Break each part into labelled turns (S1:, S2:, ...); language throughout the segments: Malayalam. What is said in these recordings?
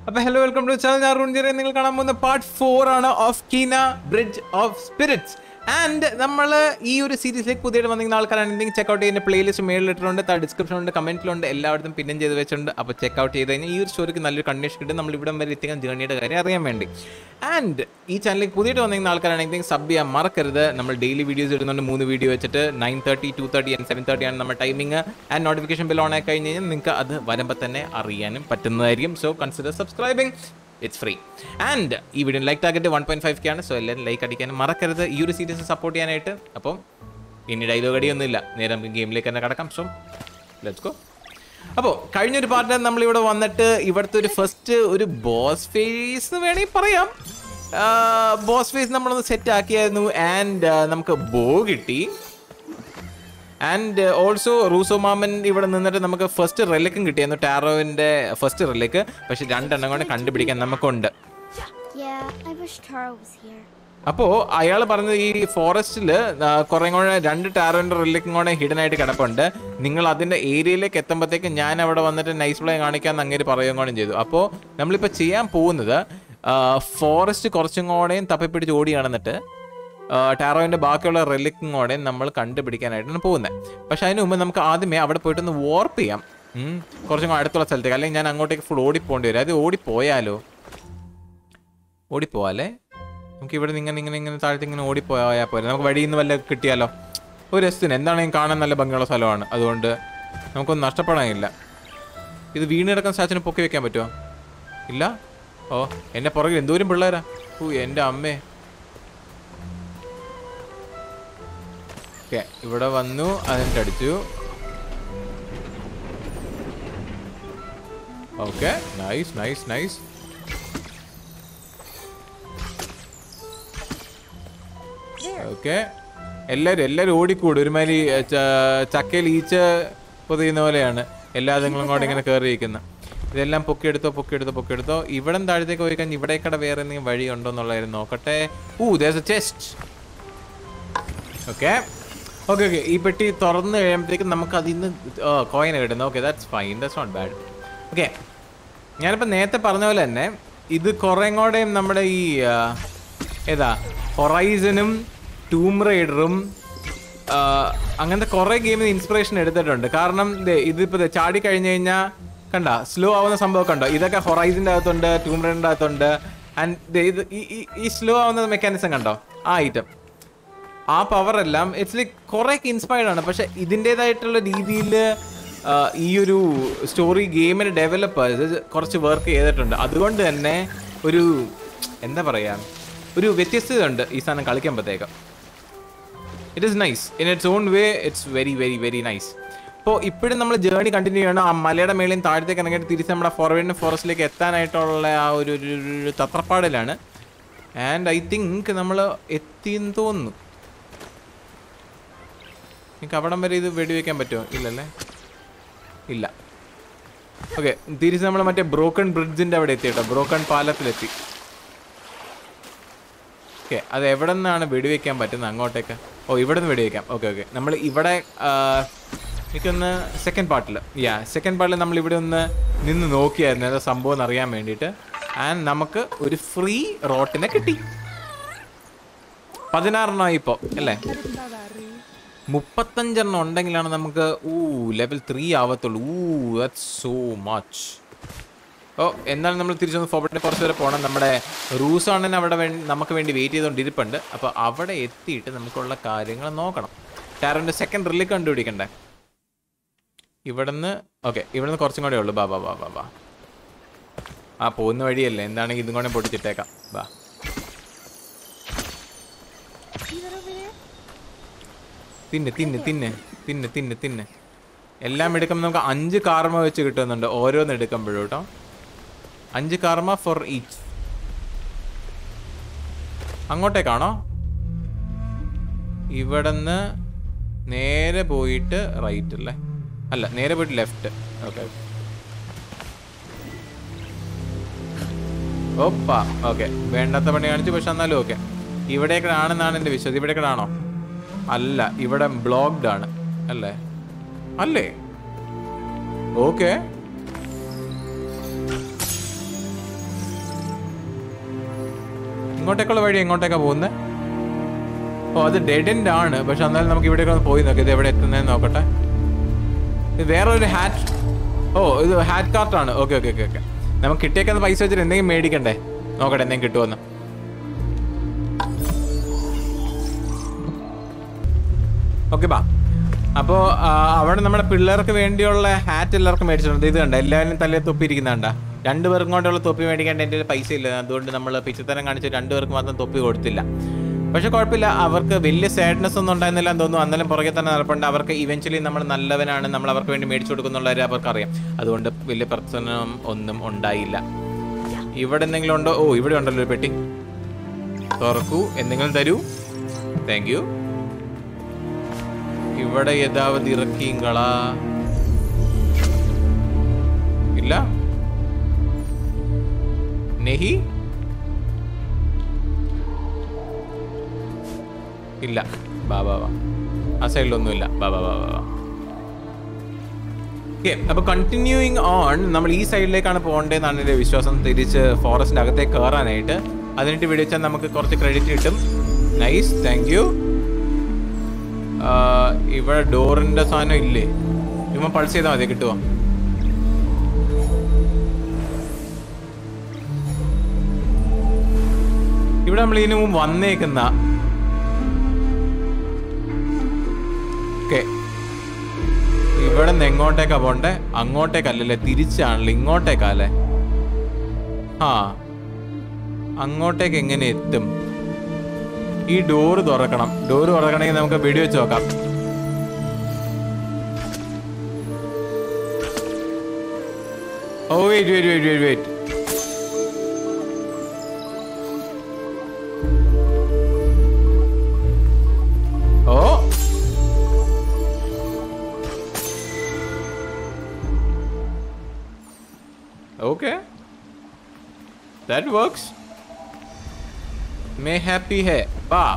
S1: അപ്പൊ ഹലോ വെൽക്കം ടു ചാനൽ ഞാൻ റുൺജിറെ നിങ്ങൾ കാണാൻ പോകുന്ന പാർട്ട് ഫോർ ആണ് of Kena bridge of spirits and നമ്മൾ ഈ ഒരു സീരീസിലേക്ക് പുതിയതായിട്ട് വന്നിരുന്ന ആൾക്കാരാണെങ്കിൽ ചെക്കൗട്ട് ചെയ്യുന്ന പ്ലേലിസ്റ്റ് മേളിലിട്ടുണ്ട് താ ഡിസ്ക്രിപ്ഷനുണ്ട് കമന്റിലുണ്ട് എല്ലായിടത്തും പിന്നും ചെയ്ത് വെച്ചിട്ടുണ്ട് അപ്പോൾ ചെക്കൗട്ട് ചെയ്ത് കഴിഞ്ഞാൽ ഈ ഒരു സ്റ്റോറിക്ക് നല്ലൊരു കണ്ടീഷൻ കിട്ടും നമ്മൾ ഇവിടം വരെ എത്തിക്കാൻ ജേണിയുടെ കാര്യം അറിയാൻ വേണ്ടി ആൻഡ് ഈ ചാനലിലേക്ക് പുതിയതായിട്ട് വന്നിരുന്ന ആൾക്കാരാണെങ്കിൽ സബ് ചെയ്യാൻ മറക്കരുത് നമ്മൾ ഡെയിലി വീഡിയോസ് ഇടുന്നുണ്ട് മൂന്ന് വീഡിയോ വെച്ചിട്ട് nine thirty two thirty and seven thirty ആണ് നമ്മുടെ timing and notification bell on ആയി കഴിഞ്ഞ് കഴിഞ്ഞാൽ നിങ്ങൾക്ക് അത് വരുമ്പോൾ തന്നെ അറിയാനും പറ്റുന്നതായിരിക്കും so consider subscribing it's free and ഈ video like target one point five K ആണ് സോ എല്ലാവരും ലൈക്ക് അടിക്കാനും മറക്കരുത് ഈ ഒരു സീരീസ് സപ്പോർട്ട് ചെയ്യാനായിട്ട് അപ്പം ഇനി ഡയലോഗ് അടിയൊന്നുമില്ല നേരെ നമുക്ക് ഗെയിമിലേക്ക് തന്നെ കടക്കാം സോ ലെറ്റ്സ് ഗോ അപ്പോൾ കഴിഞ്ഞൊരു പാർട്ട് നമ്മളിവിടെ വന്നിട്ട് ഇവിടുത്തെ ഒരു ഫസ്റ്റ് ഒരു ബോസ് ഫേസ് എന്ന് വേണമെങ്കിൽ പറയാം ബോസ് ഫേസ് നമ്മളൊന്ന് സെറ്റ് ആക്കിയായിരുന്നു ആൻഡ് നമുക്ക് ബോ കിട്ടി ആൻഡ് ഓൾസോ റൂസോ മാമൻ ഇവിടെ നിന്നിട്ട് നമുക്ക് ഫസ്റ്റ് റിലക്കും കിട്ടിയായിരുന്നു ടാറോവിന്റെ ഫസ്റ്റ് റിലേക്ക് പക്ഷെ രണ്ടെണ്ണം കൊണ്ട് കണ്ടുപിടിക്കാൻ നമുക്കുണ്ട്
S2: Yeah, I wish Taro was here.
S1: അപ്പോൾ അയാൾ പറഞ്ഞത് ഈ ഫോറസ്റ്റിൽ കുറേ കൂടെ രണ്ട് ടാറോന്റെ റിലേക്കും കൂടെ ഹിഡൻ ആയിട്ട് കിടപ്പുണ്ട് നിങ്ങൾ അതിന്റെ ഏരിയയിലേക്ക് എത്തുമ്പോഴത്തേക്ക് ഞാൻ അവിടെ വന്നിട്ട് നൈസ് പ്ലേ കാണിക്കാൻ അങ്ങനെ പറയുകയും കൂടെ ചെയ്തു അപ്പോൾ നമ്മളിപ്പോൾ ചെയ്യാൻ പോകുന്നത് ഫോറസ്റ്റ് കുറച്ചും കൂടെയും തപ്പിപ്പിടിച്ച് ഓടിയാണെന്നിട്ട് ടാറോവിന്റെ ബാക്കിയുള്ള റിലിക്കും കൂടെ നമ്മൾ കണ്ടുപിടിക്കാനായിട്ടാണ് പോകുന്നത് പക്ഷെ അതിന് മുമ്പ് നമുക്ക് ആദ്യമേ അവിടെ പോയിട്ടൊന്ന് വോർപ്പ് ചെയ്യാം ഉം. കുറച്ചും കൂടെ അടുത്തുള്ള സ്ഥലത്തേക്ക് അല്ലെങ്കിൽ ഞാൻ അങ്ങോട്ടേക്ക് ഫുൾ ഓടിപ്പോണ്ടി വരും അത് ഓടിപ്പോയാലോ ഓടിപ്പോവാല്ലേ നമുക്ക് ഇവിടെ നിന്ന് ഇങ്ങനെ ഇങ്ങനെ ഇങ്ങനെ താഴത്ത് ഇങ്ങനെ ഓടിപ്പോയാൽ പോലെ നമുക്ക് വഴിയിൽ നിന്ന് വല്ല കിട്ടിയാലോ ഒരു രസത്തിന് എന്താണെങ്കിലും കാണാൻ നല്ല ഭംഗിയുള്ള സ്ഥലമാണ് അതുകൊണ്ട് നമുക്കൊന്നും നഷ്ടപ്പെടാനില്ല ഇത് വീണ് കിടക്കുന്ന സ്റ്റാച്ചിന് പൊക്കി വെക്കാൻ പറ്റുമോ ഇല്ല ഓ എന്നെ പുറകിൽ എന്തോരം പിള്ളേരാ ഓ എൻ്റെ അമ്മേ ഓക്കെ ഇവിടെ വന്നു അതിൻ്റെ അടിച്ചു okay nice nice nice okay എല്ലാവരും എല്ലാവരും ഓടിക്കൂടും ഒരുമാതിരി ഏ, ച- ചക്കയിൽ ഈച്ച പൊതിയുന്ന പോലെയാണ് എല്ലാ അതുങ്ങളും കൂടെ ഇങ്ങനെ കയറിയിരിക്കുന്നത് ഇതെല്ലാം പൊക്കിയെടുത്തോ പൊക്കിയെടുത്തോ പൊക്കിയെടുത്തോ ഇവിടെ താഴത്തേക്ക് പോയി കഴിഞ്ഞാൽ ഇവിടേക്കടെ വേറെ എന്തെങ്കിലും വഴി ഉണ്ടോ എന്നുള്ളതായിരുന്നു നോക്കട്ടെ ooh does a chest okay okay okay ഈ പെട്ടി തുറന്ന് കഴിയുമ്പോഴത്തേക്കും നമുക്ക് അതിൽ നിന്ന് കോയിൻ കിട്ടുന്നു okay that's fine that's not bad okay ഞാനിപ്പോൾ നേരത്തെ പറഞ്ഞ പോലെ തന്നെ ഇത് കുറേ കൂടെയും നമ്മുടെ ഈ ആ, ഏതാ ഹൊറൈസനും ടൂം റൈഡറും അങ്ങനത്തെ കുറേ ഗെയിമിൽ ഇൻസ്പിറേഷൻ എടുത്തിട്ടുണ്ട് കാരണം ദേ ഇതിപ്പോൾ ദേ ചാടി കഴിഞ്ഞ് കഴിഞ്ഞാൽ കണ്ട സ്ലോ ആവുന്ന സംഭവം കണ്ടോ ഇതൊക്കെ ഹൊറൈസിൻ്റെ അകത്തുണ്ട് ടൂം റൈഡറിൻ്റെ അകത്തുണ്ട് ആൻഡ് ഇത് ഈ- ഈ- ഈ സ്ലോ ആവുന്ന മെക്കാനിസം കണ്ടോ ആ ഐറ്റം ആ പവർ എല്ലാം ഇറ്റ്സ് ലൈക്ക് കുറേയൊക്കെ ഇൻസ്പയർഡ് ആണ് പക്ഷെ ഇതിൻ്റെതായിട്ടുള്ള രീതിയിൽ ഈ ഒരു സ്റ്റോറി ഗെയിമിന് ഡെവലപ്പേഴ്സ് കുറച്ച് വർക്ക് ചെയ്തിട്ടുണ്ട് അതുകൊണ്ട് തന്നെ ഒരു എന്താ പറയുക ഒരു വ്യത്യസ്തത ഉണ്ട് ഈ സാധനം കളിക്കുമ്പോഴത്തേക്ക് it is nice in its own way it's very very very nice അപ്പോൾ ഇപ്പോഴും നമ്മൾ ജേർണി കണ്ടിന്യൂ ചെയ്യണം ആ മലയുടെ മേളിൽ താഴത്തേക്ക് ഇറങ്ങിയിട്ട് തിരിച്ച് നമ്മുടെ ഫോർവേഡിന് ഫോറസ്റ്റിലേക്ക് എത്താനായിട്ടുള്ള ആ ഒരു ഒരു- ഒരു- ഒരു തത്രപ്പാടിലാണ് ആൻഡ് ഐ തിങ്ക് നമ്മൾ എത്തിയെന്ന് തോന്നുന്നു നിങ്ങൾക്ക് അവിടം വരെ ഇത് വെടിവെക്കാൻ പറ്റുമോ ഇല്ലല്ലേ ഇല്ല ഓക്കെ തിരിച്ച് നമ്മൾ മറ്റേ ബ്രോക്കൺ ബ്രിഡ്ജിൻ്റെ അവിടെ എത്തി കേട്ടോ ബ്രോക്കൺ പാലത്തിലെത്തി ഓക്കെ അത് എവിടെ നിന്നാണ് വെടിവെക്കാൻ പറ്റുന്നത് അങ്ങോട്ടേക്ക് ഓ ഇവിടെ നിന്ന് വെടിവെക്കാം ഓക്കെ ഓക്കെ നമ്മൾ ഇവിടെ ആ, എനിക്കൊന്ന് സെക്കൻഡ് പാർട്ടിൽ യാ സെക്കൻഡ് പാർട്ടിൽ നമ്മൾ ഇവിടെ ഒന്ന് നിന്ന് നോക്കിയായിരുന്നു ഏതാ സംഭവം എന്ന് അറിയാൻ വേണ്ടിയിട്ട് ആൻഡ് നമുക്ക് ഒരു ഫ്രീ റോട്ടിനെ കിട്ടി പതിനാറെണ്ണമായി ഇപ്പോൾ അല്ലേ മുപ്പത്തഞ്ചെണ്ണം ഉണ്ടെങ്കിലാണ് നമുക്ക് ഊ ലെവൽ ത്രീ ആവത്തുള്ളൂ uh that's so much oh എന്നാലും നമ്മൾ തിരിച്ചൊന്ന് ഫോർവേഡിന് കുറച്ച് വരെ പോകണം നമ്മുടെ റൂസ് ആണെന്ന് അവിടെ വേണ്ടി നമുക്ക് വേണ്ടി വെയിറ്റ് ചെയ്തുകൊണ്ട് ഇരിപ്പുണ്ട് അപ്പോൾ അവിടെ എത്തിയിട്ട് നമുക്കുള്ള കാര്യങ്ങൾ നോക്കണം ടാറിൻ്റെ സെക്കൻഡ് റിലേക്ക് കണ്ടുപിടിക്കണ്ടേ ഇവിടുന്ന് ഓക്കെ ഇവിടുന്ന് കുറച്ചും കൂടെ ഉള്ളൂ ബാ ബാ ബാ ബാ ബാ ആ പോകുന്ന വഴിയല്ലേ എന്താണെങ്കിൽ ഇതും കൂടെ പൊട്ടിച്ചിട്ടേക്കാം ബാ
S2: See that over there?
S1: തിന്ന് തിന്ന് തിന്ന് തിന്ന് തിന്ന് തിന്ന് എല്ലാം എടുക്കുമ്പോൾ നമുക്ക് അഞ്ച് കാർമ വെച്ച് കിട്ടുന്നുണ്ട് ഓരോന്ന് എടുക്കുമ്പോഴും കേട്ടോ അഞ്ച് കാർമ ഫോർ ഈച്ച് അങ്ങോട്ടേക്കാണോ ഇവിടുന്ന് നേരെ പോയിട്ട് റൈറ്റ് അല്ലേ അല്ല നേരെ പോയിട്ട് ലെഫ്റ്റ് ഓക്കെ ഓപ്പാ ഓക്കെ വേണ്ടാത്ത പണി കാണിച്ചു പക്ഷെ എന്നാലും ഓക്കെ ഇവിടേക്കാണെന്നാണ് എൻ്റെ വിശ്വാസം ഇവിടേക്കാണോ അല്ല ഇവിടെ ബ്ലോക്ക്ഡ് ആണ് അല്ലേ അല്ലേ ഓക്കെ ഇങ്ങോട്ടേക്കുള്ള വഴി എങ്ങോട്ടേക്കാ പോകുന്നത് ഓ അത് ഡെഡ് എൻഡ് ആണ് പക്ഷെ എന്നാലും നമുക്ക് ഇവിടേക്ക് ഒന്ന് പോയി നോക്കാം ഇത് എവിടെ എത്തുന്നതെന്ന് നോക്കട്ടെ ഇത് വേറൊരു ഹാറ്റ് ഓ ഇത് ഹാറ്റ് കാർട്ടാണ് ഓക്കെ ഓക്കെ ഓക്കെ ഓക്കെ നമുക്ക് കിട്ടിയേക്കുന്ന പൈസ വെച്ചിട്ട് എന്തെങ്കിലും മേടിക്കണ്ടേ നോക്കട്ടെ എന്തെങ്കിലും കിട്ടുമെന്ന് ഓക്കെ ബാ അപ്പോൾ അവിടെ നമ്മുടെ പിള്ളേർക്ക് വേണ്ടിയുള്ള ഹാറ്റ് എല്ലാവർക്കും മേടിച്ചിട്ടുണ്ട് ഇത് കണ്ട എല്ലാവരും തലയിൽ തൊപ്പി ഇരിക്കുന്നുണ്ട രണ്ടു പേർക്കും കൊണ്ടുള്ള തൊപ്പി മേടിക്കേണ്ട എൻ്റെ കയ്യിൽ പൈസ ഇല്ല അതുകൊണ്ട് നമ്മൾ പിച്ചത്തരം കാണിച്ച് രണ്ടു പേർക്ക് മാത്രം തൊപ്പി കൊടുത്തില്ല പക്ഷെ കുഴപ്പമില്ല അവർക്ക് വലിയ സാഡ്നെസ് ഒന്നും ഉണ്ടായിരുന്നില്ല എന്ന് തോന്നുന്നു അന്നേരം പുറകെ തന്നെ നടപ്പുണ്ട് അവർക്ക് ഇവൻച്വലി നമ്മൾ നല്ലവനാണ് നമ്മൾ അവർക്ക് വേണ്ടി മേടിച്ചു കൊടുക്കുന്നുള്ളവരെ അവർക്കറിയാം അതുകൊണ്ട് വലിയ പ്രശ്നം ഒന്നും ഉണ്ടായില്ല ഇവിടെ എന്തെങ്കിലും ഉണ്ടോ ഓ ഇവിടെ ഉണ്ടല്ലോ ഒരു പെട്ടി തുറക്കൂ എന്തെങ്കിലും തരൂ താങ്ക് യു ഇവിടെ യഥാവധി ഇറക്കിങ്ങളാ ഇല്ല നെഹി ഇല്ല ബാ ബാ ബാ ആ സൈഡിലൊന്നുമില്ല ബാ ബാ ബാ ബാ ബാ ഓക്കെ അപ്പൊ കണ്ടിന്യൂയിങ് ഓൺ നമ്മൾ ഈ സൈഡിലേക്കാണ് പോകേണ്ടതെന്നാണ് എൻ്റെ വിശ്വാസം തിരിച്ച് ഫോറസ്റ്റിന്റെ അകത്തേക്ക് കയറാനായിട്ട് അതിനിട്ട് വിളിച്ചാൽ നമുക്ക് കുറച്ച് ക്രെഡിറ്റ് കിട്ടും നൈസ് താങ്ക് യു ഇവിടെ ഡോറിന്റെ സാധനം ഇല്ലേ ചുമ്മാ പൾസ് ചെയ്താൽ മതി കിട്ടുമോ ഇവിടെ നമ്മൾ ഇതിനു മുമ്പ് വന്നേക്കുന്ന ഓക്കെ ഇവിടെ നിന്ന് എങ്ങോട്ടേക്കാ പോണ്ടേ അങ്ങോട്ടേക്കല്ലല്ലേ തിരിച്ചാണല്ലോ ഇങ്ങോട്ടേക്കല്ലേ ആ അങ്ങോട്ടേക്ക് എങ്ങനെ എത്തും ഈ ഡോറ് തുറക്കണം ഡോറ് തുറക്കണമെങ്കിൽ നമുക്ക് വെടി വെച്ച് നോക്കാം oh wait wait wait wait wait oh okay that works may happy hey വാ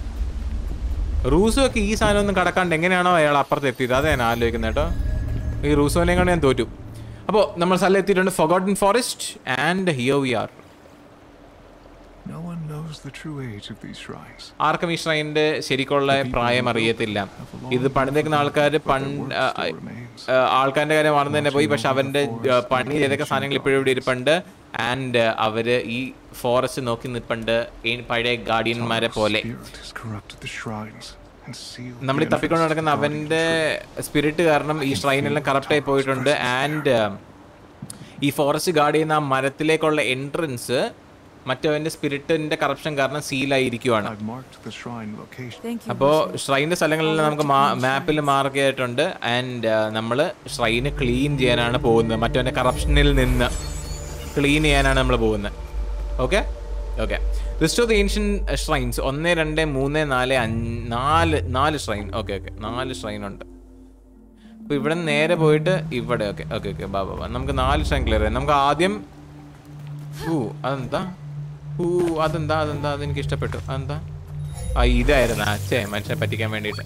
S1: റൂസോ ഒക്കെ ഈ സാധനം ഒന്നും കടക്കാണ്ട് എങ്ങനെയാണോ അയാൾ അപ്പുറത്ത് എത്തിയത് അതെ ഞാൻ ആലോചിക്കുന്നത് കേട്ടോ ഈ റൂസോനെ കൊണ്ട് ഞാൻ തോറ്റു അപ്പോൾ നമ്മൾ സ്ഥലം എത്തിയിട്ടുണ്ട് forgotten forest and here we are
S3: No one knows the true age of these shrines.
S1: ആർക്കും ഈ ഷ്രൈൻ്റെ ശരിക്കുള്ള പ്രായം അറിയത്തില്ല ഇത് പണിതേക്കുന്ന ആൾക്കാർ പണ്ട് ആ, ആ, ആൾക്കാരുടെ കാര്യം മറന്നു തന്നെ പോയി പക്ഷെ അവന്റെ ആ, പണി ചെയ്തൊക്കെ സാധനങ്ങൾ ഇപ്പോഴും ഇവിടെ ഇരിപ്പുണ്ട് ആൻഡ് അവര് ഈ ഫോറസ്റ്റ് നോക്കി നിൽപ്പുണ്ട് ഈ പഴയ ഗാർഡിയന്മാരെ പോലെ
S3: Spirit has corrupted the shrines and sealed
S1: നമ്മൾ ഈ
S3: the
S1: തപ്പിക്കൊണ്ട്
S3: entrance
S1: നടക്കുന്ന
S3: to the
S1: അവന്റെ
S3: guardian
S1: സ്പിരിറ്റ് കാരണം ഈ ഷ്രൈനെല്ലാം കറപ്റ്റ് ആയി പോയിട്ടുണ്ട് ആൻഡ് ഈ ഫോറസ്റ്റ് ഗാർഡ് ചെയ്യുന്ന ആ മരത്തിലേക്കുള്ള എൻട്രൻസ് മറ്റവന്റെ സ്പിരിറ്റിന്റെ കറപ്ഷൻ കാരണം സീലായിരിക്കുവാണ്
S3: I've marked the shrine location.
S2: Thank you.
S1: അപ്പോൾ
S2: Lucio.
S1: ഷ്രൈൻ്റെ സ്ഥലങ്ങളിൽ നമുക്ക് മാപ്പിൽ മാർക്ക് ചെയ്തിട്ടുണ്ട് ആൻഡ് നമ്മൾ ഷ്രൈന് ക്ലീൻ ചെയ്യാനാണ് പോകുന്നത് മറ്റവൻ്റെ കറപ്ഷനിൽ നിന്ന് ക്ലീൻ ചെയ്യാനാണ് നമ്മൾ പോകുന്നത് okay okay list of the ancient shrines ഒന്ന് രണ്ട് മൂന്ന് നാല് അഞ്ച് നാല് നാല് ഷ്രൈൻ ഓക്കെ ഓക്കെ നാല് ഷ്രൈൻ ഉണ്ട് അപ്പോൾ ഇവിടെ നിന്ന് നേരെ പോയിട്ട് ഇവിടെ ഓക്കെ ഓക്കെ ഓക്കെ ബാ ബാ ബാ നമുക്ക് നാല് ഷ്രൈൻ ക്ലിയർ ചെയ്യാം നമുക്ക് ആദ്യം ഊ അതെന്താ ഊ അതെന്താ അതെന്താ അതെനിക്ക് ഇഷ്ടപ്പെട്ടു അതെന്താ ആ ഇതായിരുന്നു അച്ഛേ മനുഷ്യനെ പറ്റിക്കാൻ വേണ്ടിയിട്ട്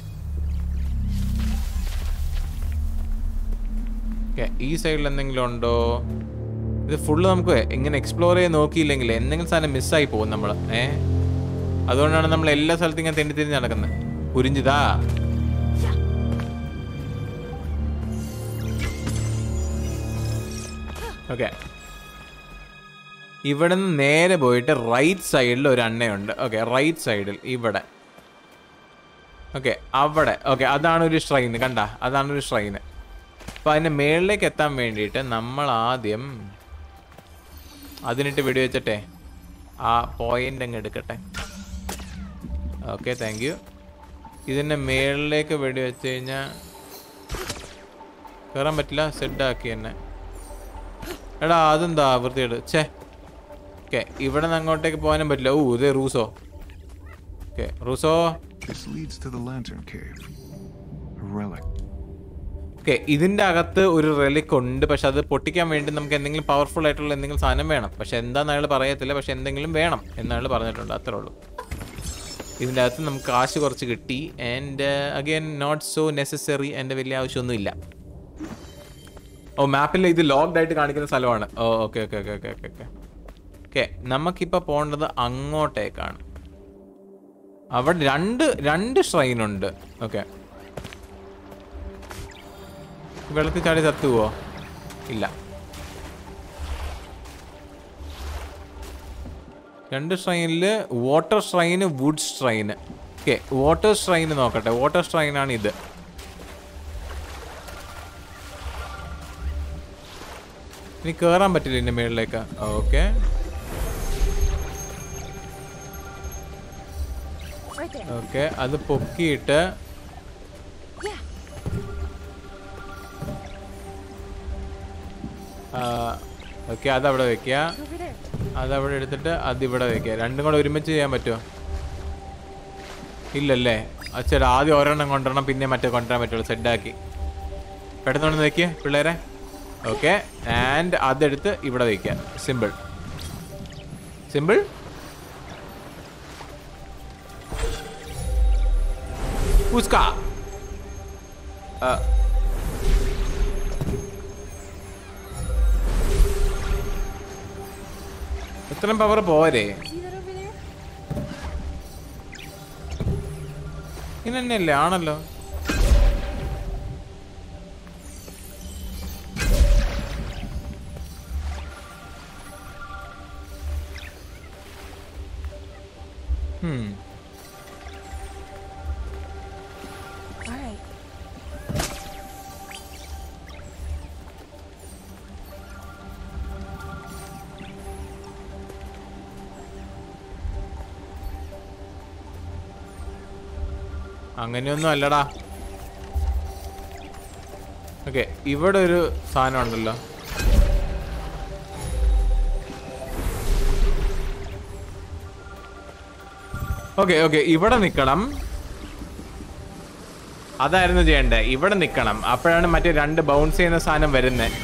S1: ഓക്കെ ഈ സൈഡിൽ എന്തെങ്കിലും ഉണ്ടോ ഇത് ഫുള്ള് നമുക്ക് ഇങ്ങനെ എക്സ്പ്ലോർ ചെയ്ത് നോക്കിയില്ലെങ്കിൽ എന്തെങ്കിലും സാധനം മിസ്സായി പോകും നമ്മൾ ഏ അതുകൊണ്ടാണ് നമ്മൾ എല്ലാ സ്ഥലത്തും ഇങ്ങനെ തെണ്ടി തിരിഞ്ഞ് നടക്കുന്നത് പുരിഞ്ചിതാ ഓക്കെ ഇവിടെ നിന്ന് നേരെ പോയിട്ട് റൈറ്റ് സൈഡിൽ ഒരു അണ്ണയുണ്ട് ഓക്കെ റൈറ്റ് സൈഡിൽ ഇവിടെ ഓക്കെ അവിടെ ഓക്കെ അതാണ് ഒരു ഷ്രൈൻ കണ്ട അതാണ് ഒരു ഷ്രൈന് അപ്പോൾ അതിൻ്റെ മേളിലേക്ക് എത്താൻ വേണ്ടിയിട്ട് നമ്മൾ ആദ്യം അതിനിട്ട് വെടിവെച്ചിട്ടെ ആ പോയിന്റ് അങ്ങ് എടുക്കട്ടെ ഓക്കെ താങ്ക് യു ഇതിൻ്റെ മേളിലേക്ക് വെടിവെച്ച് കഴിഞ്ഞാൽ കയറാൻ പറ്റില്ല സെഡാക്കി എന്നെ എടാ അതെന്താ വൃത്തിയുടെ ഛേ ഓക്കെ ഇവിടെ നിന്ന് അങ്ങോട്ടേക്ക് പോകാനും പറ്റില്ല ഓ ഇതേ റൂസോ ഓക്കെ റൂസോ
S3: This leads to the Lantern Cave. A relic.
S1: Okay ഇതിൻ്റെ അകത്ത് ഒരു റെലിക് ഉണ്ട് പക്ഷെ അത് പൊട്ടിക്കാൻ വേണ്ടി നമുക്ക് എന്തെങ്കിലും പവർഫുൾ ആയിട്ടുള്ള എന്തെങ്കിലും സാധനം വേണം പക്ഷെ എന്താന്ന് അയാൾ പറയത്തില്ല പക്ഷെ എന്തെങ്കിലും വേണം എന്നയാൾ പറഞ്ഞിട്ടുണ്ട് അത്രേ ഉള്ളൂ ഇതിൻ്റെ അകത്ത് നമുക്ക് കാശ് കുറച്ച് കിട്ടി and again not so necessary എൻ്റെ വലിയ ആവശ്യമൊന്നുമില്ല ഓ മാപ്പിൽ ഇത് ലോക്ക്ഡ് ആയിട്ട് കാണിക്കുന്ന സ്ഥലമാണ് ഓ okay okay okay okay okay okay okay നമുക്കിപ്പോൾ പോകേണ്ടത് അങ്ങോട്ടേക്കാണ് അവിടെ രണ്ട് രണ്ട് shrine ഉണ്ട് ഓക്കെ വെള്ളത്തിൽ ചാടി തത്തുവോ ഇല്ല രണ്ട് ഷ്രൈനിൽ വാട്ടർ ഷ്രൈന് വുഡ് ഷ്രൈന് ഓക്കെ വാട്ടർ ഷ്രൈന് നോക്കട്ടെ വാട്ടർ ഷ്രൈനാണ് ഇത് ഇനി കയറാൻ പറ്റില്ല ഇതിന്റെ മേളിലേക്ക് ഓക്കെ
S2: Right there.
S1: ഓക്കെ അത് പൊക്കിയിട്ട്
S2: Yeah.
S1: ഓക്കെ അതവിടെ വെക്കുക
S2: Over there.
S1: അതവിടെ എടുത്തിട്ട് അതിവിടെ വെക്കുക രണ്ടും കൂടെ ഒരുമിച്ച് ചെയ്യാൻ പറ്റുമോ ഇല്ലല്ലേ അച്ഛാ ആദ്യം ഒരെണ്ണം കൊണ്ടുവരണം പിന്നെ മറ്റേ കൊണ്ടുവരാൻ പറ്റുള്ളൂ സെഡാക്കി പെട്ടെന്ന് വെക്കുക പിള്ളേരെ ഓക്കെ ആൻഡ് അതെടുത്ത് ഇവിടെ വയ്ക്കുക സിമ്പിൾ സിമ്പിൾ ഉസ്ക ഇത്രയും പവർ പോരെ
S2: See that over there?
S1: ഇങ്ങനെ തന്നെയല്ലേ ആണല്ലോ Hmm.
S2: All right.
S1: അങ്ങനെയൊന്നും അല്ലടാ ഓക്കെ ഇവിടെ ഒരു സാധനം ഉണ്ടല്ലോ ഓക്കെ ഓക്കെ ഇവിടെ നിൽക്കണം അതായിരുന്നു ചെയ്യണ്ടേ ഇവിടെ നിൽക്കണം അപ്പോഴാണ് മറ്റേ രണ്ട് ബൗൺസ് ചെയ്യുന്ന സാധനം വരുന്നത്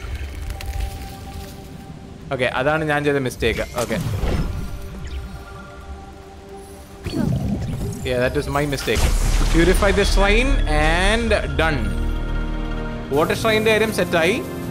S1: ഓക്കെ അതാണ് ഞാൻ ചെയ്ത mistake okay Yeah, that was my mistake. Purify the shrine and done. Water ഷ്രൈൻ്റെ കാര്യം സെറ്റായി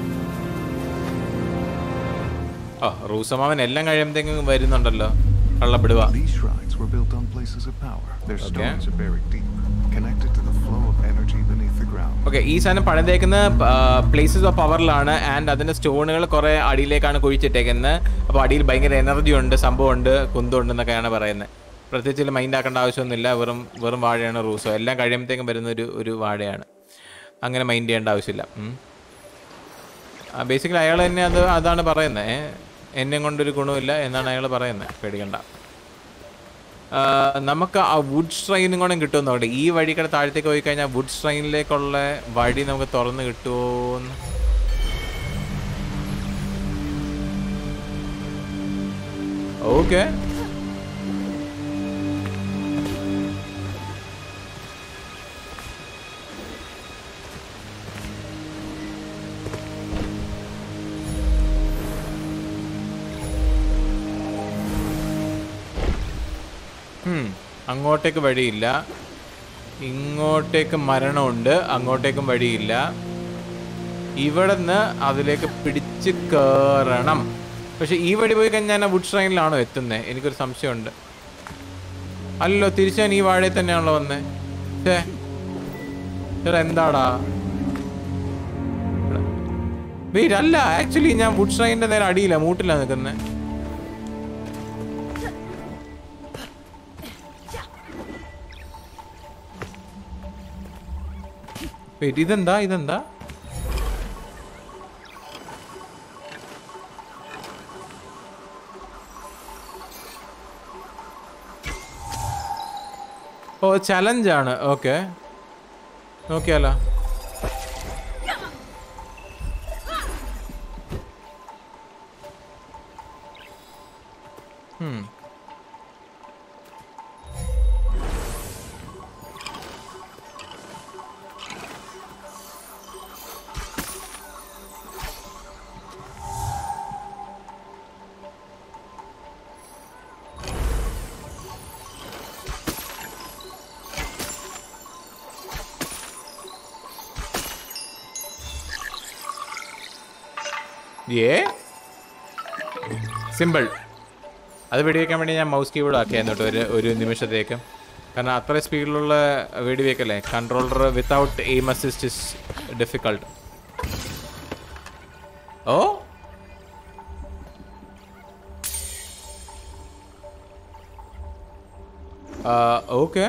S1: ഓ റൂസമാവൻ എല്ലാം കഴിയുമ്പോഴത്തേക്കും വരുന്നുണ്ടല്ലോ കള്ളപ്പെടുക
S3: These shrines were built on places of power. Their
S1: Okay.
S3: stones are buried deep, connected to the flow of energy beneath the ground.
S1: Okay ഈ സാധനം പണിതേക്കുന്ന പ്ലേസസ് ഓഫ് പവറിലാണ് ആൻഡ് അതിൻ്റെ സ്റ്റോണുകൾ കുറേ അടിയിലേക്കാണ് കുഴിച്ചിട്ടേക്കുന്നത് അപ്പോൾ അടിയിൽ ഭയങ്കര എനർജി ഉണ്ട് സംഭവമുണ്ട് കുന്തമുണ്ട് എന്നൊക്കെയാണ് പറയുന്നത് പ്രത്യേകിച്ച് മൈൻഡ് ആക്കേണ്ട ആവശ്യമൊന്നുമില്ല വെറും വെറും വാഴയാണ് റൂസോ എല്ലാം കഴിയുമ്പോഴത്തേക്കും വരുന്ന ഒരു ഒരു വാഴയാണ് അങ്ങനെ മൈൻഡ് ചെയ്യേണ്ട ആവശ്യമില്ല ബേസിക്കലി അയാൾ തന്നെ അത് അതാണ് പറയുന്നത് എന്നെ കൊണ്ടൊരു ഗുണമില്ല എന്നാണ് അയാൾ പറയുന്നത് പേടിക്കണ്ട ആ, നമുക്ക് ആ വുഡ് സ്ട്രെയിനും കൂടെ കിട്ടുമെന്ന് നോക്കട്ടെ ഈ വഴി കൂടെ താഴത്തേക്ക് പോയി കഴിഞ്ഞാൽ വുഡ് സ്ട്രെയിനിലേക്കുള്ള വഴി നമുക്ക് തുറന്ന് കിട്ടുമോന്ന് ഓക്കെ ഉം. അങ്ങോട്ടേക്ക് വഴിയില്ല ഇങ്ങോട്ടേക്ക് മരണമുണ്ട് അങ്ങോട്ടേക്കും വഴിയില്ല ഇവിടുന്ന് അതിലേക്ക് പിടിച്ച് കയറണം പക്ഷെ ഈ വഴി പോയി കഴിഞ്ഞാൽ ഞാൻ ആ വുഡ് ട്രെയിനിലാണോ എത്തുന്നത് എനിക്കൊരു സംശയമുണ്ട് അല്ലല്ലോ തിരിച്ചു ഞാൻ ഈ വാഴയിൽ തന്നെയാണല്ലോ വന്നേ ഛേ ചേട്ടാ എന്താടാ വെയിറ്റ് അല്ല ആക്ച്വലി ഞാൻ വുഡ് ട്രെയിനിന്റെ നേരെ അടിയില്ല മൂട്ടിലാണ് നിൽക്കുന്നത് വെയിറ്റ് ഇതെന്താ ഇതെന്താ ഓ ചലഞ്ചാണ് ഓക്കെ നോക്കിയാലോ Hmm. Yeah. Symbol. അത് വെടിവെക്കാൻ വേണ്ടി ഞാൻ മൗസ് കീബോർഡ് ആക്കിയായിരുന്നു കേട്ടോ ഒരു ഒരു നിമിഷത്തേക്ക് കാരണം അത്ര സ്പീഡിലുള്ള വെടിവെക്കല്ലേ controller without aim assist is difficult ഓ ഓക്കെ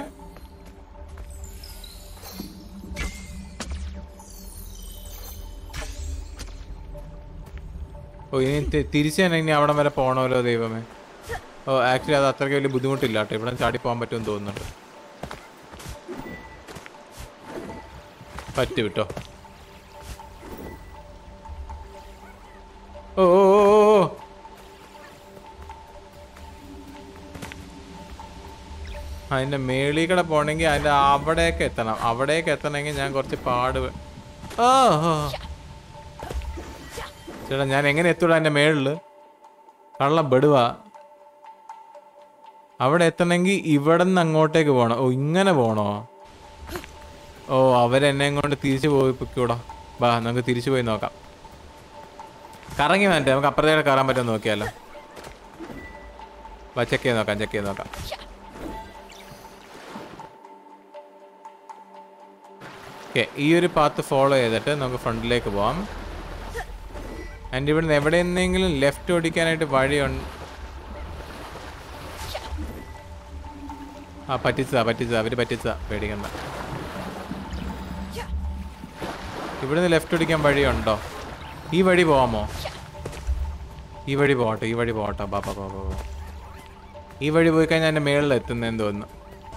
S1: ഓ ഇനി തി- തിരിച്ച് തന്നെ ഇനി അവിടം വരെ പോകണമല്ലോ ദൈവമേ ഓ ആക്ച്വലി അത് അത്രയ്ക്ക് വലിയ ബുദ്ധിമുട്ടില്ല കേട്ടോ ഇവിടെ ചാടി പോകാൻ പറ്റുമെന്ന് തോന്നുന്നുണ്ട് പറ്റു കേട്ടോ ഓ ഓ ഓ, ഓ, ഓ. അതിന്റെ മേളിൽ കൂടെ പോണെങ്കിൽ അതിന്റെ അവിടേക്ക് എത്തണം അവിടേക്ക് എത്തണമെങ്കിൽ ഞാൻ കുറച്ച് പാട് പെ- ഓ ഓ. ചേട്ടാ ഞാൻ എങ്ങനെ എത്തൂടാ എൻ്റെ മേളില് കള്ളം ബെടുവാ അവിടെ എത്തണമെങ്കിൽ ഇവിടെ നിന്ന് അങ്ങോട്ടേക്ക് പോകണം ഓ ഇങ്ങനെ പോണോ ഓ അവരെന്നെ കൊണ്ട് തിരിച്ചു പോയി പൊയ്ക്കൂടാ ബാ നമുക്ക് തിരിച്ചു പോയി നോക്കാം കറങ്ങി വേണ്ടേ നമുക്ക് അപ്പുറത്തേക്ക് കയറാൻ പറ്റുമോ നോക്കിയാലോ ബാ ചെക്ക് ചെയ്ത് നോക്കാം ചെക്ക് ചെയ്ത് നോക്കാം ഓക്കെ ഈ ഒരു പാത്ത് ഫോളോ ചെയ്തിട്ട് നമുക്ക് ഫ്രണ്ടിലേക്ക് പോവാം ആൻഡ് ഇവിടുന്ന് എവിടെ നിന്നെങ്കിലും ലെഫ്റ്റ് ഓടിക്കാനായിട്ട് വഴിയുണ്ട് ആ പറ്റിച്ചതാ പറ്റിച്ചതാ അവര് പറ്റിച്ചതാ പേടിക്കണ്ട ഇവിടുന്ന് ലെഫ്റ്റ് ഓടിക്കാൻ വഴിയുണ്ടോ ഈ വഴി പോവാമോ ഈ വഴി പോകട്ടെ ഈ വഴി പോകട്ടെ ബാ ബാ ബാ ബാ ബാ. ഈ വഴി പോയി കഴിഞ്ഞാൽ എൻ്റെ മേളിൽ എത്തുന്നതെന്ന് തോന്നുന്നു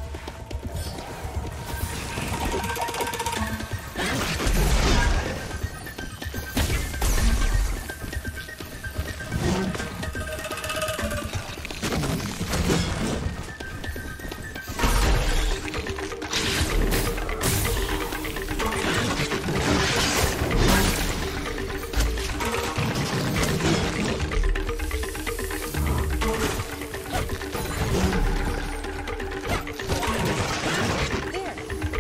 S2: There.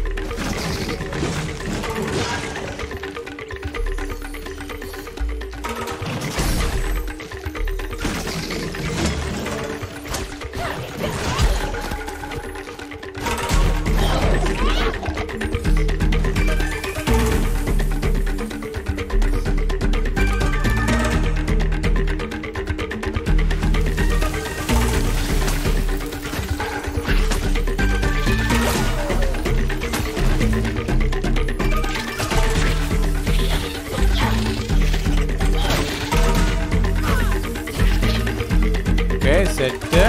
S1: Okay set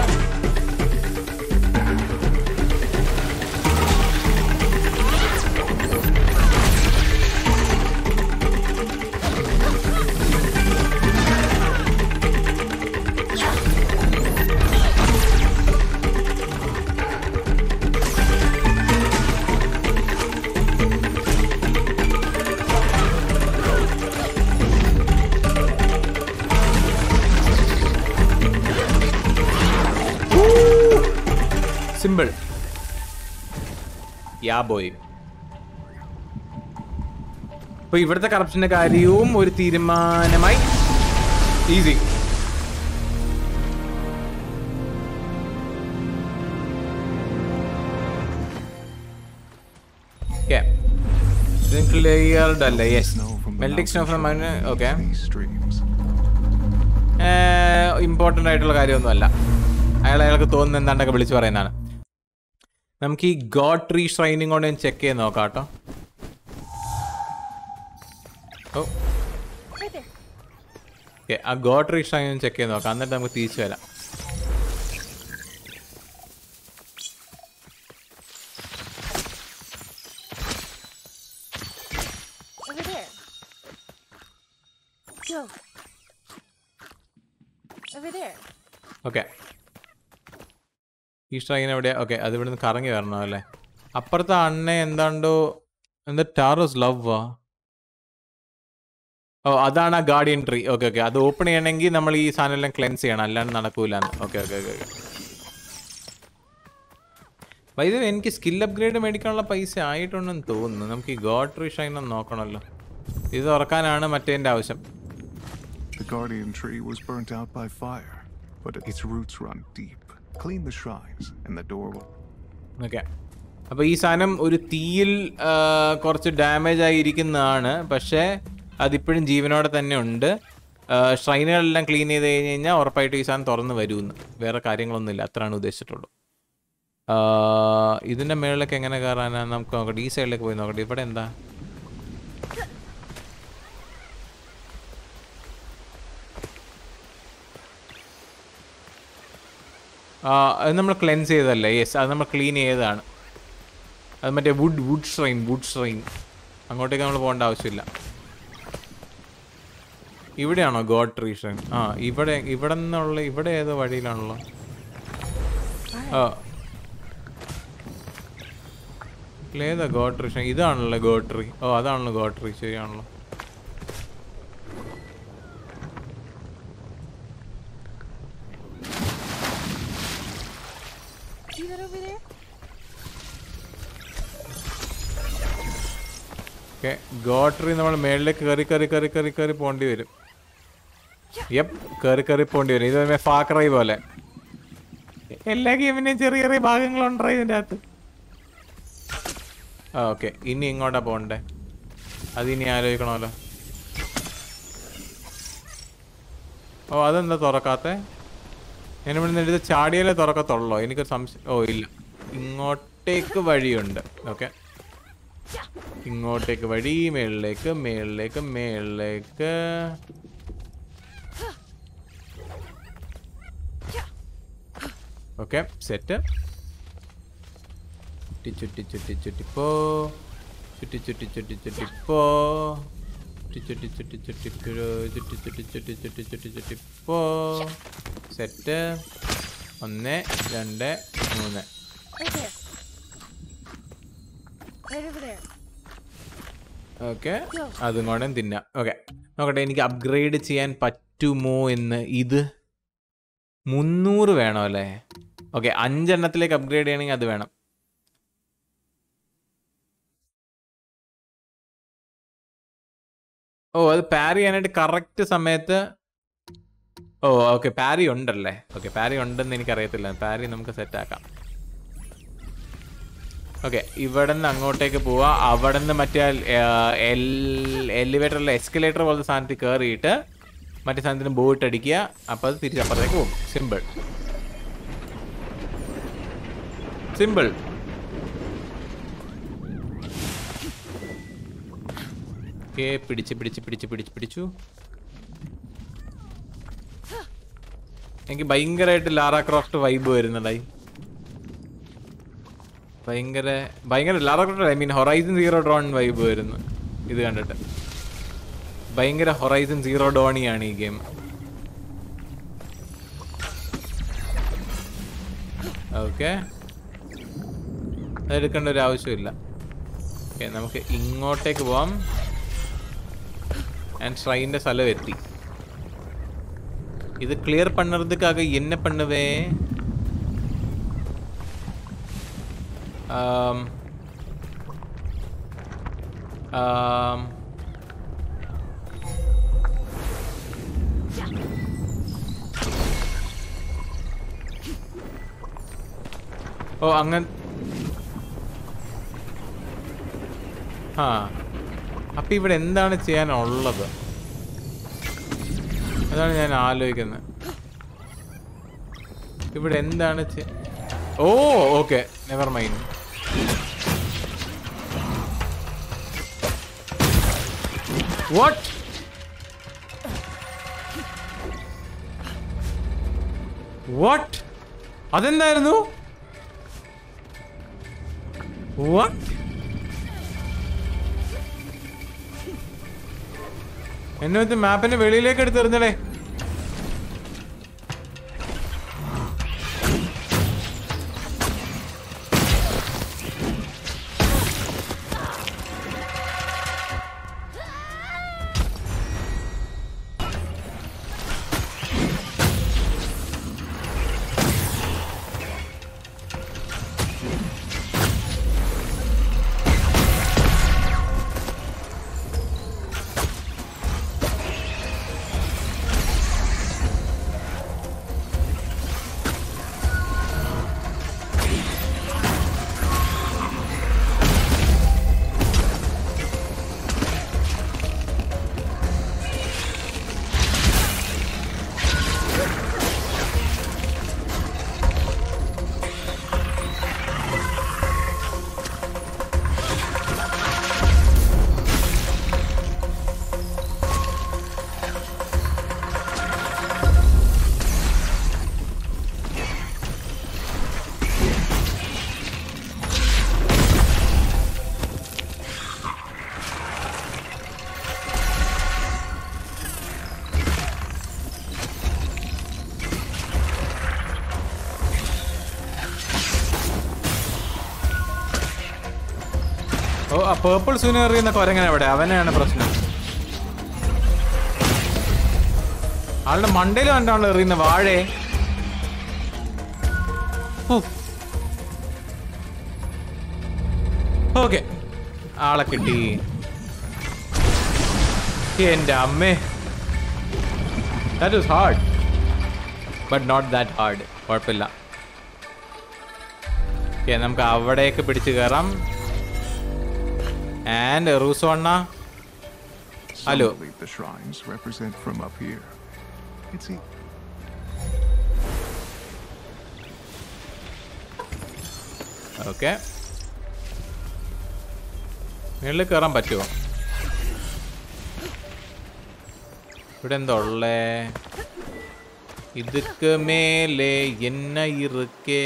S1: simple ya boy അപ്പൊ ഇവിടുത്തെ കറപ്ഷന്റെ കാര്യവും ഒരു തീരുമാനമായി ഈസി ക്ലിയർഡ് അല്ല yes
S3: Snow from the
S1: melting snow
S3: mountain
S1: from
S3: shore
S1: okay
S3: these streams.
S1: Important ആയിട്ടുള്ള കാര്യമൊന്നുമല്ല അയാൾ അയാൾക്ക് തോന്നുന്ന എന്താണ്ടൊക്കെ വിളിച്ചു പറയുന്നതാണ് നമുക്ക് ഈ ഗോഡ് ട്രീ ഷ്രൈനിങ് കൊണ്ട് ചെക്ക് ചെയ്ത് നോക്കാം കേട്ടോ ഓ
S2: Right there.
S1: ഓക്കെ ആ ഗോഡ് ട്രീ ഷ്രൈൻ ചെക്ക് ചെയ്ത് നോക്കാം എന്നിട്ട് നമുക്ക് തിരിച്ചു വരാം
S2: Over there. Go. Over there.
S1: Okay ഈ ഷ്രൈൻ എവിടെയാ ഓക്കെ അത് ഇവിടുന്ന് കറങ്ങി വരണം അല്ലേ അപ്പുറത്തെ അണ്ണ എന്താണ്ടോ എന്താ ടാറോസ് ലവ് വാ ഓ അതാണ് ആ ഗാർഡിയൻ ട്രീ ഓക്കെ ഓക്കെ അത് ഓപ്പൺ ചെയ്യണമെങ്കിൽ നമ്മൾ ഈ സാധനം എല്ലാം ക്ലെൻസ് ചെയ്യണം അല്ലാണ്ട് നടക്കൂല ഓക്കെ ഓക്കെ ഓക്കെ ഓക്കെ വൈദ്യ എനിക്ക് സ്കിൽ അപ്ഗ്രേഡ് മേടിക്കാനുള്ള പൈസ ആയിട്ടുണ്ടെന്ന് തോന്നുന്നു നമുക്ക് ഈ ഗോഡ് ട്രീ ഷൈൻ ഒന്ന് നോക്കണമല്ലോ ഇത് തുറക്കാനാണ് മറ്റേതിൻ്റെ ആവശ്യം
S3: The guardian tree was burnt out by fire. but its roots run deep. Clean the shrines, and the door will.
S1: Okay അപ്പോൾ ഈ സാധനം ഒരു തീയിൽ ആ, കുറച്ച് ഡാമേജ് ആയിരിക്കുന്നതാണ് പക്ഷേ അതിപ്പോഴും ജീവനോടെ തന്നെ ഉണ്ട് ആ, ഷ്രൈനുകളെല്ലാം ക്ലീൻ ചെയ്ത് കഴിഞ്ഞ് കഴിഞ്ഞാൽ ഉറപ്പായിട്ടും ഈ സാധനം തുറന്ന് വരുമെന്ന് വേറെ കാര്യങ്ങളൊന്നുമില്ല അത്രയാണ് ഉദ്ദേശിച്ചിട്ടുള്ളൂ ആ, ഇതിൻ്റെ മുകളിലേക്ക് എങ്ങനെ കയറാനാ നമുക്ക് നോക്കട്ടെ ഈ സൈഡിലേക്ക് പോയി നോക്കട്ടെ ഇവിടെ എന്താ ആ, അത് നമ്മൾ ക്ലെൻസ് ചെയ്തല്ലേ യെസ് അത് നമ്മൾ ക്ലീൻ ചെയ്തതാണ് അത് മറ്റേ wood wood shrine wood shrine അങ്ങോട്ടേക്ക് നമ്മൾ പോകേണ്ട ആവശ്യമില്ല ഇവിടെയാണോ ഗോഡ് ട്രീ ഷ്രൈൻ ആ ഇവിടെ ഇവിടെ നിന്നുള്ള ഇവിടെ ഏതോ വഴിയിലാണല്ലോ ആ ഏതാ ഗോഡ് ട്രീ ഷ്രൈൻ ഇതാണല്ലോ ഗോഡ് ട്രീ ഓ അതാണല്ലോ ഗോഡ് ട്രീ ശരിയാണല്ലോ
S2: See that over there?
S1: Okay god tree നമ്മൾ മേളിലേക്ക് കയറി കയറി കയറി കയറി കയറി പോകേണ്ടി വരും യപ്പ് കയറി കയറി പോകേണ്ടി വരും ഇത് ഫാക്രൈ പോലെ എല്ലാ ഗെയിമിനെയും ചെറിയ ചെറിയ ഭാഗങ്ങളുണ്ടോ ഇതിൻ്റെ അകത്ത് ആ ഓക്കെ ഇനി ഇങ്ങോട്ടാ പോകണ്ടേ അതിനി ആലോചിക്കണമല്ലോ ഓ അതെന്താ തുറക്കാത്തെ ഞാൻ ഇവിടെ നിന്ന് എടുത്ത് ചാടിയാലേ തുറക്കത്തുള്ളോ എനിക്കൊരു സംശയം ഓ ഇല്ല ഇങ്ങോട്ടേക്ക് വഴിയുണ്ട് ഓക്കെ ഇങ്ങോട്ടേക്ക് വഴി മേളിലേക്ക് മേളിലേക്ക് മേളിലേക്ക് ഓക്കെ സെറ്റ് ചുറ്റി ചുറ്റി ചുറ്റി ചുറ്റിപ്പോ ചുറ്റി ചുറ്റി ചുറ്റി ചുറ്റിപ്പോ ചുറ്റി ചുറ്റി ചുറ്റി ചുറ്റിപ്പോ ചുറ്റി ചുറ്റി ചുറ്റി ചുറ്റി ചുറ്റി ചുറ്റിപ്പോ സെറ്റ് ഒന്ന് രണ്ട് മൂന്ന്
S2: Right there. Right over there.
S1: Okay അതും കൂടെ തിന്നാം ഓക്കെ നോക്കട്ടെ എനിക്ക് അപ്ഗ്രേഡ് ചെയ്യാൻ പറ്റുമോ എന്ന് ഇത് മുന്നൂറ് വേണം അല്ലേ ഓക്കെ അഞ്ചെണ്ണത്തിലേക്ക് അപ്ഗ്രേഡ് ചെയ്യണമെങ്കിൽ അത് വേണം ഓ അത് പാരി ചെയ്യാനായിട്ട് കറക്റ്റ് സമയത്ത് ഓ ഓക്കെ പാരി ഉണ്ടല്ലേ ഓക്കെ പാരി ഉണ്ടെന്ന് എനിക്കറിയത്തില്ല പാരി നമുക്ക് സെറ്റ് ആക്കാം ഓക്കെ ഇവിടെ നിന്ന് അങ്ങോട്ടേക്ക് പോവാ അവിടെ നിന്ന് മറ്റേ എലിവേറ്ററിലെ എസ്കലേറ്റർ പോലത്തെ സാധനത്തിൽ കയറിയിട്ട് മറ്റേ സാധനത്തിന് ബോട്ട് അടിക്കുക അപ്പോൾ അത് തിരിച്ചപ്പുറത്തേക്ക് പോകും സിമ്പിൾ സിമ്പിൾ ഓക്കെ പിടിച്ച് പിടിച്ച് പിടിച്ച് പിടിച്ച് പിടിച്ചു എനിക്ക് ഭയങ്കരമായിട്ട് ലാറ ക്രോഫ്റ്റ് വൈബ് വരുന്നുണ്ടായി ഭയങ്കര ഭയങ്കര Lara Croft I mean Horizon Zero Dawn vibe വരുന്നു ഇത് കണ്ടിട്ട് ഭയങ്കര ഹൊറൈസൺ സീറോ ഡോണിയാണ് ഈ ഗെയിം ഓക്കെ അതെടുക്കേണ്ട ഒരു ആവശ്യമില്ല ഓക്കെ നമുക്ക് ഇങ്ങോട്ടേക്ക് പോവാം ആൻഡ് ഷ്രൈൻ്റെ സ്ഥലം എത്തി ഇത് ക്ലിയർ പണ്ണறதுக்காக என்ன பண்ணுவே ஆம் ஆம் ഓ അങ്ങൻ ആ അപ്പൊ ഇവിടെ എന്താണ് ചെയ്യാനുള്ളത് അതാണ് ഞാൻ ആലോചിക്കുന്നത് ഇവിടെ എന്താണ് ചെ- ഓ okay never mind what what അതെന്തായിരുന്നു വാട്ട് എന്നെ വെച്ച് മാപ്പിന്റെ വെളിയിലേക്ക് എടുത്തെറിഞ്ഞടേ ഓ ആ പേർപ്പിൾ സൂന എറിയുന്ന കൊരങ്ങനെ എവിടെ അവനെയാണ് പ്രശ്നം ആളുടെ മണ്ടയിൽ കണ്ടാണല്ലോ എറിയുന്ന വാഴേ ഓക്കെ ആളെ കിട്ടി എന്റെ അമ്മേ that is hard but not that hard കുഴപ്പമില്ല ഓക്കെ നമുക്ക് അവിടേക്ക് പിടിച്ച് കയറാം ആൻഡ് റൂസോ അണ്ണ
S3: Some
S1: Hello.
S3: believe the shrines represent from up here. It's e-
S1: okay മുകളിൽ കയറാൻ പറ്റുമോ ഇവിടെ എന്താ ഉള്ളേ ഇതുക്ക് മേലെ എന്ന ഇറുക്കേ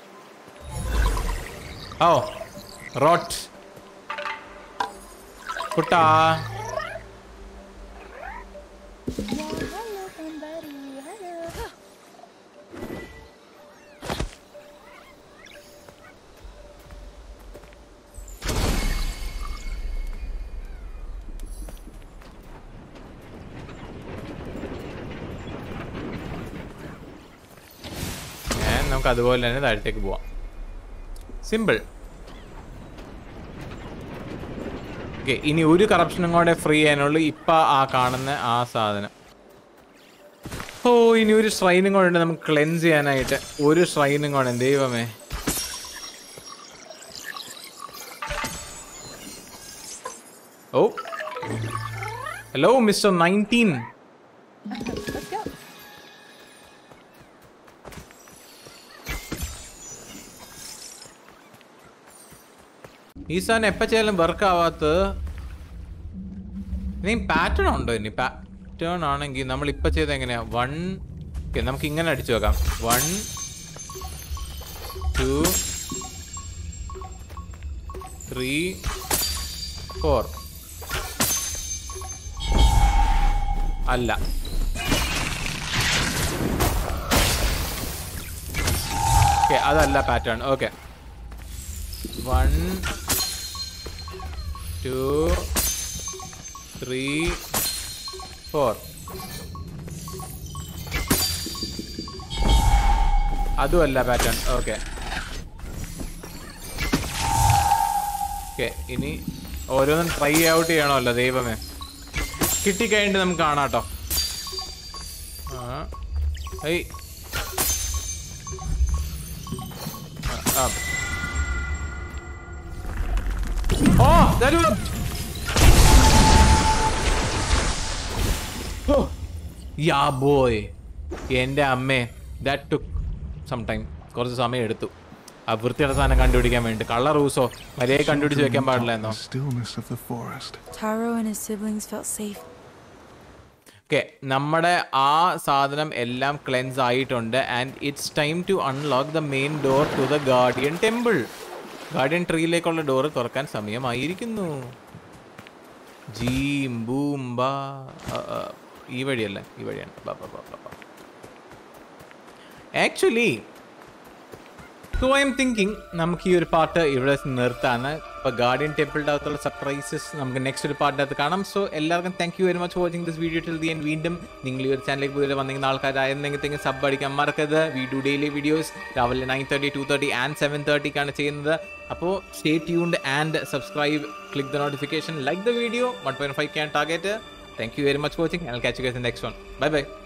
S1: ഓ റോട്ട് കുട്ടാ
S2: hello, somebody. Hello.
S1: ഞാൻ നമുക്ക് അതുപോലെ തന്നെ താഴത്തേക്ക് പോവാം സിമ്പിൾ ഓക്കെ ഇനി ഒരു കറപ്ഷനും കൂടെ ഫ്രീ ചെയ്യാനുള്ളൂ ഇപ്പം ആ കാണുന്ന ആ സാധനം ഓ ഇനി ഒരു ഷ്രൈനും കൂടെ ഉണ്ട് നമുക്ക് ക്ലെൻസ് ചെയ്യാനായിട്ട് ഒരു ഷ്രൈനും കൂടെ ദൈവമേ ഓ hello mister nineteen
S2: Let's go.
S1: ഈ സാധനം എപ്പോൾ ചെയ്താലും വർക്ക് ആവാത്തത് ഇനി പാറ്റേൺ ഉണ്ടോ ഇനി പാറ്റേൺ ആണെങ്കിൽ നമ്മൾ ഇപ്പം ചെയ്ത് എങ്ങനെയാ വൺ ഓക്കെ നമുക്ക് ഇങ്ങനെ അടിച്ചു നോക്കാം വൺ ടു ത്രീ ഫോർ അല്ല ഓക്കെ അതല്ല pattern okay one two three four അതുമല്ല പാറ്റേൺ ഓക്കെ ഓക്കെ ഇനി ഓരോന്നും ട്രൈ ഔട്ട് ചെയ്യണമല്ലോ ദൈവമേ കിട്ടിക്കഴിഞ്ഞിട്ട് നമുക്ക് കാണാം കേട്ടോ ആ ഏയ് ആ, ആ Oh, that was. Oh, yeah, boy. എൻ്റെ അമ്മേ ദാറ്റ് ടുക്ക് സം ടൈം കുറച്ച് സമയം എടുത്തു ആ വൃത്തിയുടെ സാധനം കണ്ടുപിടിക്കാൻ വേണ്ടി കള്ള റൂസോ മര്യാദ കണ്ടുപിടിച്ച് വെക്കാൻ പാടില്ല എന്നോ
S3: The stillness of the forest.
S4: Taro and his siblings felt safe.
S1: Okay നമ്മുടെ ആ സാധനം എല്ലാം ക്ലെൻസ് ആയിട്ടുണ്ട് and it's time to unlock the main door to the guardian temple guardian ട്രീയിലേക്കുള്ള ഡോറ് തുറക്കാൻ സമയമായിരിക്കുന്നു ജീം ബൂം ബാ ആ, ആ, ഈ വഴിയല്ല ഈ വഴിയാണ് ബാ ബാ ബാ ബാ ബാ actually so I am thinking നമുക്ക് ഈ ഒരു പാട്ട് ഇവിടെ നിർത്താണ് ഇപ്പോൾ ഗാർഡിയൻ ടെമ്പിളിൻ്റെ അകത്തുള്ള സർപ്രൈസസ് നമുക്ക് നെക്സ്റ്റ് ഒരു പാട്ടിനകത്ത് കാണാം സോ എല്ലാവർക്കും thank you very much watching this video till the end വീണ്ടും നിങ്ങൾ ഈ ഒരു ചാനലിലേക്ക് പുതിയ വന്നിരിക്കുന്ന ആൾക്കാരായിരുന്നെങ്കിൽ സബ് അടിക്കാൻ മറക്കരുത് വി ഡു ഡെയിലി വീഡിയോസ് രാവിലെ nine thirty two thirty and seven തേർട്ടിക്കാണ് ചെയ്യുന്നത് അപ്പോൾ stay tuned and subscribe click the notification like the video one point five K target thank you very much watching I catch you guys in next one bye by